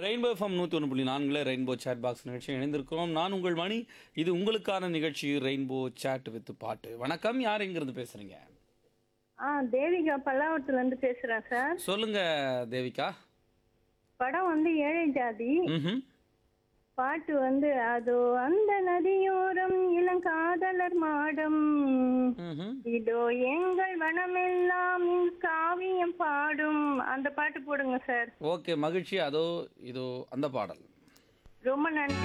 rainbow FM நூற்றி ஒன்று புள்ளி நான்கில் ரெயின்போ சேட் பாக்ஸ் நிகழ்ச்சி இணைந்திருக்கிறோம் நான் உங்கள் மணி இது உங்களுக்கான நிகழ்ச்சி ரெயின்போ சேட் வித் பாட்டு வணக்கம் யார் எங்கிருந்து பேசுறீங்க ஆ தேவிகா பல்லாவரத்துல இருந்து பேசுறேன் சார் சொல்லுங்க தேவிகா படம் வந்து ஏழை ஜாதி ம் பாட்டு வந்து அதோ அந்த நதியோரம் இளங்காதலர் மாடம் ம் இதோ எங்கள் வனமெல்லாம் இங்கு காவியம் பாடும் அந்த பாட்டு போடுங்க சார் ஓகே மகிழ்ச்சி அதோ இதோ அந்த பாடல் ரொம்ப நன்றி